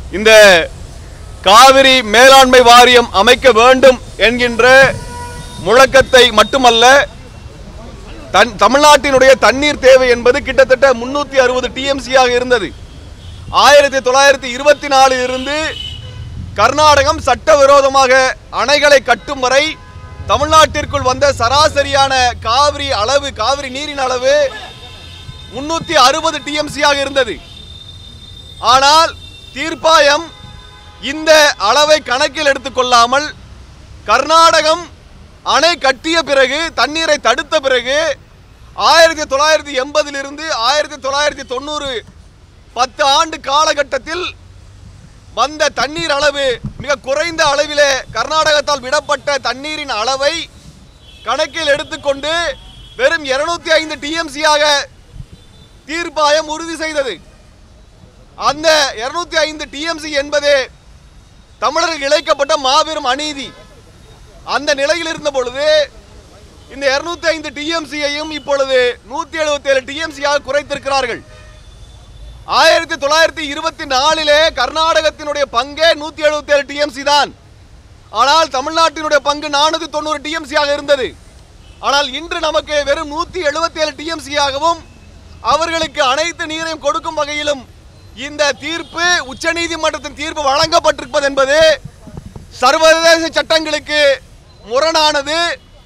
இந்த காவிரி மேலாண்மை வாரியம் அமைக்க வேண்டும் என்கின்ற முழக்கத்தை மட்டுமல்ல தன் தமிழ்நாட்டினுடைய தண்ணீர் தேவை என்பது கிட்டத்தட்ட முன்னூத்தி அறுபது டிஎம்சியாக இருந்தது ஆயிரத்தி தொள்ளாயிரத்தி இருபத்தி நாலில் இருந்து கர்நாடகம் சட்டவிரோதமாக அணைகளை கட்டும் வரை தமிழ்நாட்டிற்குள் வந்த சராசரியான காவிரி அளவு காவிரி நீரின் அளவு முன்னூத்தி அறுபது டிஎம்சியாக இருந்தது ஆனால் தீர்ப்பாயம் இந்த அளவை கணக்கில் எடுத்துக்கொள்ளாமல் கர்நாடகம் அணை கட்டிய பிறகு தண்ணீரை தடுத்த பிறகு ஆயிரத்தி தொள்ளாயிரத்தி எண்பதிலிருந்து ஆயிரத்தி தொள்ளாயிரத்தி தொண்ணூறு பத்து ஆண்டு காலகட்டத்தில் வந்த தண்ணீர் அளவு மிக குறைந்த அளவிலே கர்நாடகத்தால் விடப்பட்ட தண்ணீரின் அளவை கணக்கில் எடுத்துக்கொண்டு வெறும் 205 ஐந்து டிஎம்சியாக தீர்ப்பாயம் உறுதி செய்தது அந்த 205 ஐந்து டிஎம்சி என்பது தமிழர்கள் இழைக்கப்பட்ட மாபெரும் அநீதி அந்த நிலையில் இருந்த பொழுது இந்த 205 ஐந்து டிஎம்சியையும் இப்பொழுது நூத்தி எழுபத்தி ஏழு டிஎம்சியாக குறைத்திருக்கிறார்கள் ஆயிரத்தி தொள்ளாயிரத்தி இருபத்தி நாலிலே கர்நாடகத்தினுடைய பங்கே நூத்தி எழுபத்தி ஏழு டிஎம்சி தான் ஆனால் தமிழ்நாட்டினுடைய பங்கு நானூத்தி தொண்ணூறு டிஎம்சியாக இருந்தது ஆனால் இன்று நமக்கு வெறும் நூத்தி எழுபத்தி ஏழு டிஎம்சியாகவும் அவர்களுக்கு அனைத்து நீரையும் கொடுக்கும் வகையிலும் இந்த தீர்ப்பு உச்சநீதிமன்றத்தின் தீர்ப்பு வழங்கப்பட்டிருப்பது என்பது சர்வதேச சட்டங்களுக்கு முரணானது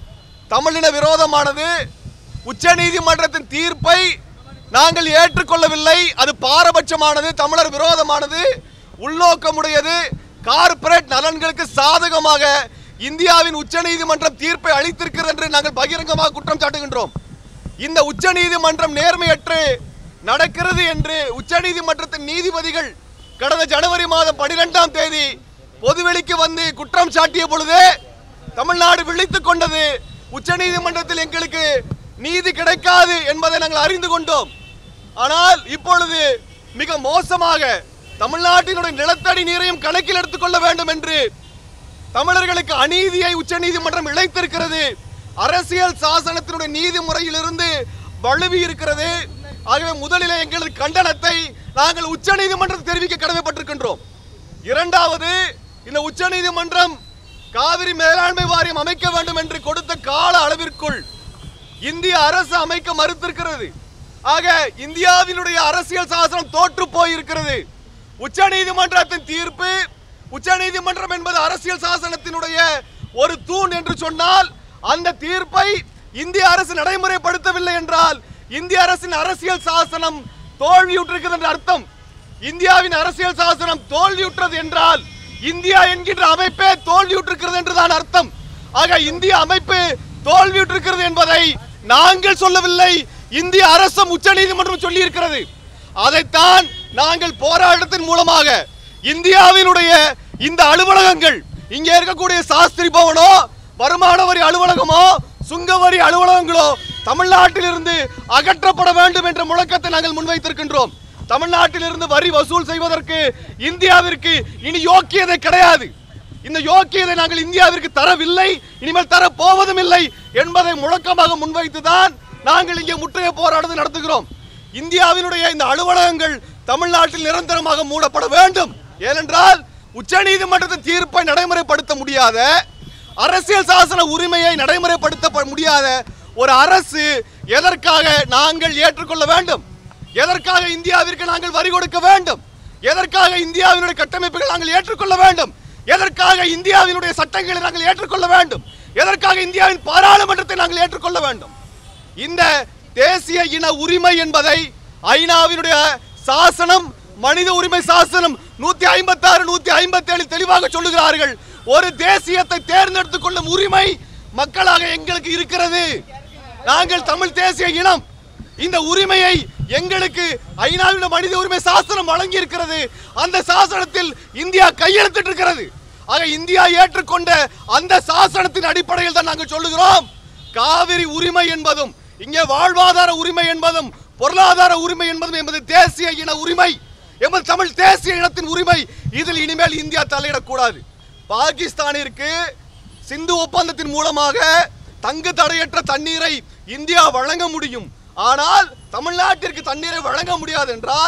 தமிழின விரோதமானது உச்சநீதிமன்றத்தின் தீர்ப்பை நாங்கள் ஏற்றுக்கொள்ளவில்லை அது பாரபட்சமானது தமிழர் விரோதமானது உள்நோக்கமுடையது கார்ப்பரேட் நலன்களுக்கு சாதகமாக இந்தியாவின் உச்சநீதிமன்றம் தீர்ப்பை அளித்திருக்கிறது என்று நாங்கள் பகிரங்கமாக குற்றம் சாட்டுகின்றோம் இந்த உச்சநீதிமன்றம் நேர்மையற்று நடக்கிறது என்று உச்சநீதிமன்றத்தின் நீதிபதிகள் கடந்த ஜனவரி மாதம் பனிரெண்டாம் தேதி பொதுவெளிக்கு வந்து குற்றம் சாட்டிய பொழுது தமிழ்நாடு விழித்துக் கொண்டது உச்சநீதிமன்றத்தில் எங்களுக்கு நீதி கிடைக்காது என்பதை நாங்கள் அறிந்து கொண்டோம் ஆனால் இப்பொழுது மிக மோசமாக தமிழ்நாட்டினுடைய நிலத்தடி நீரையும் கணக்கில் எடுத்துக்கொள்ள வேண்டும் என்று தமிழர்களுக்கு அநீதியை உச்சநீதிமன்றம் இழைத்திருக்கிறது அரசியல் சாசனத்தினுடைய நீதிமுறையிலிருந்து வலுவி இருக்கிறது ஆகவே முதலிலே எங்களது கண்டனத்தை நாங்கள் உச்சநீதிமன்றத்தில் தெரிவிக்க கடமைப்பட்டிருக்கின்றோம் இரண்டாவது இந்த உச்சநீதிமன்றம் காவிரி மேலாண்மை வாரியம் அமைக்க வேண்டும் என்று கொடுத்த கால அளவிற்குள் இந்திய அரசு அமைக்க மறுத்திருக்கிறது ஆக இந்தியாவினுடைய அரசியல் சாசனம் தோற்று போயிருக்கிறது உச்சநீதிமன்றத்தின் தீர்ப்பு உச்சநீதிமன்றம் என்பது அரசியல் சாசனத்தினுடைய ஒரு தூண் என்று சொன்னால் அந்த தீர்ப்பை இந்திய அரசு நடைமுறைப்படுத்தவில்லை என்றால் இந்திய அரசின் அரசியல் சாசனம் தோல்வியுற்றிருக்கிறது என்று அர்த்தம் இந்தியாவின் அரசியல் சாசனம் தோல்வியுற்றது என்றால் இந்தியா என்கின்ற அமைப்பே தோல்வியுற்றிருக்கிறது என்றுதான் அர்த்தம் ஆக இந்திய அமைப்பு தோல்வியுற்றிருக்கிறது என்பதை நாங்கள் சொல்லவில்லை இந்திய அரசும் உச்சநீதிமன்றம் சொல்லி இருக்கிறது அதைத்தான் நாங்கள் போராட்டத்தின் மூலமாக இந்தியாவினுடைய இந்த அலுவலகங்கள் இங்கே இருக்கக்கூடிய சாஸ்திரி பவனோ வருமான வரி அலுவலகமோ சுங்க வரி அலுவலகங்களோ தமிழ்நாட்டிலிருந்து அகற்றப்பட வேண்டும் என்ற முழக்கத்தை நாங்கள் முன்வைத்திருக்கின்றோம் தமிழ்நாட்டிலிருந்து வரி வசூல் செய்வதற்கு இந்தியாவிற்கு இனி யோக்கியதை கிடையாது இந்த யோக்கியதை நாங்கள் இந்தியாவிற்கு தரவில்லை இனிமேல் தர போவதும் இல்லை என்பதை முழக்கமாக முன்வைத்துதான் நாங்கள் இங்கே முற்றுகை போராட்டத்தை நடத்துகிறோம் இந்தியாவினுடைய இந்த அலுவலகங்கள் தமிழ்நாட்டில் நிரந்தரமாக மூடப்பட வேண்டும் ஏனென்றால் உச்சநீதிமன்றத்தின் தீர்ப்பை நடைமுறைப்படுத்த முடியாத அரசியல் சாசன உரிமையை நடைமுறைப்படுத்த முடியாத ஒரு அரசு எதற்காக நாங்கள் ஏற்றுக்கொள்ள வேண்டும் எதற்காக இந்தியாவிற்கு நாங்கள் வரி கொடுக்க வேண்டும் எதற்காக இந்தியாவினுடைய கட்டமைப்புகள் நாங்கள் ஏற்றுக்கொள்ள வேண்டும் எதற்காக இந்தியாவினுடைய சட்டங்களை நாங்கள் ஏற்றுக்கொள்ள வேண்டும் எதற்காக இந்தியாவின் பாராளுமன்றத்தை நாங்கள் ஏற்றுக்கொள்ள வேண்டும் இந்த தேசிய இன உரிமை என்பதை ஐநாவினுடைய சாசனம் மனித உரிமை சாசனம் நூத்தி ஐம்பத்தி ஆறு நூத்தி ஐம்பத்தி ஏழு தெளிவாக சொல்லுகிறார்கள் ஒரு தேசியத்தை தேர்ந்தெடுத்துக் கொள்ளும் உரிமை மக்களாக எங்களுக்கு இருக்கிறது நாங்கள் தமிழ் தேசிய இனம் இந்த உரிமையை எங்களுக்கு ஐநாவினுடைய மனித உரிமை சாசனம் வழங்கி இருக்கிறது அந்த சாசனத்தில் இந்தியா கையெழுத்திட்டு இருக்கிறது ஆக இந்தியா ஏற்றுக்கொண்ட அந்த சாசனத்தின் அடிப்படையில் தான் நாங்கள் சொல்லுகிறோம் காவிரி உரிமை என்பதும் இங்கே வாழ்வாதார உரிமை என்பதும் பொருளாதார உரிமை என்பதும் என்பது தேசிய இன உரிமை எமது தமிழ் தேசிய இனத்தின் உரிமை இதில் இனிமேல் இந்தியா தலையிடக்கூடாது பாகிஸ்தானிற்கு சிந்து ஒப்பந்தத்தின் மூலமாக தங்கு தடையற்ற தண்ணீரை இந்தியா வழங்க முடியும் ஆனால் தமிழ்நாட்டிற்கு தண்ணீரை வழங்க முடியாது என்றால்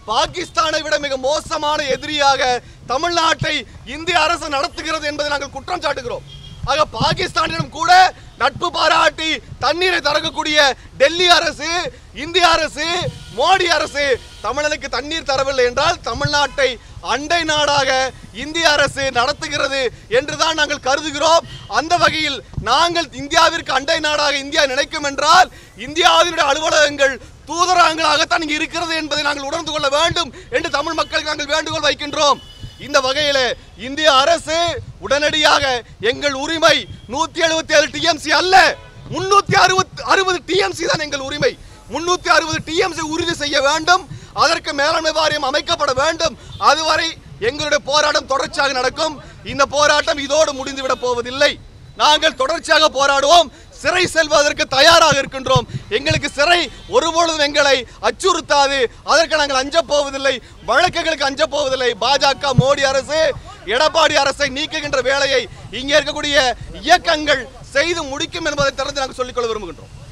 பாகிஸ்தானை விட மிக மோசமான எதிரியாக தமிழ்நாட்டை இந்திய அரசு நடத்துகிறது என்பதை நாங்கள் குற்றம் சாட்டுகிறோம் ஆக பாகிஸ்தானிடம் கூட நட்பு பாராட்டி தண்ணீரை தரக்கூடிய டெல்லி அரசு இந்திய அரசு மோடி அரசு தமிழனுக்கு தண்ணீர் தரவில்லை என்றால் தமிழ்நாட்டை அண்டை நாடாக இந்திய அரசு நடத்துகிறது என்றுதான் நாங்கள் கருதுகிறோம் அந்த வகையில் நாங்கள் இந்தியாவிற்கு அண்டை நாடாக இந்தியா நினைக்கும் என்றால் இந்தியாவினுடைய அலுவலகங்கள் தூதரகங்களாகத்தான் இங்கு இருக்கிறது என்பதை நாங்கள் உணர்ந்து கொள்ள வேண்டும் என்று தமிழ் மக்களுக்கு நாங்கள் வேண்டுகோள் வைக்கின்றோம் இந்த வகையில இந்திய அரசு உடனடியாக எங்கள் உரிமை நூத்தி எழுபத்தி ஏழு டிஎம்சி அல்ல முன்னூத்தி அறுபத்தி அறுபது டிஎம்சி தான் எங்கள் உரிமை முன்னூத்தி அறுபது டிஎம்சி உறுதி செய்ய வேண்டும் அதற்கு மேலாண்மை வாரியம் அமைக்கப்பட வேண்டும் அதுவரை எங்களுடைய போராட்டம் தொடர்ச்சியாக நடக்கும் இந்த போராட்டம் இதோடு முடிந்துவிடப் போவதில்லை நாங்கள் தொடர்ச்சியாக போராடுவோம் சிறை செல்வதற்கு தயாராக இருக்கின்றோம் எங்களுக்கு சிறை ஒருபொழுதும் எங்களை அச்சுறுத்தாது அதற்கு நாங்கள் அஞ்சப் போவதில்லை வழக்குகளுக்கு அஞ்சப் போவதில்லை பாஜக மோடி அரசு எடப்பாடி அரசை நீக்குகின்ற வேலையை இங்கே இருக்கக்கூடிய இயக்கங்கள் செய்து முடிக்கும் என்பதை திறந்து நாங்கள் சொல்லிக்கொள்ள விரும்புகின்றோம்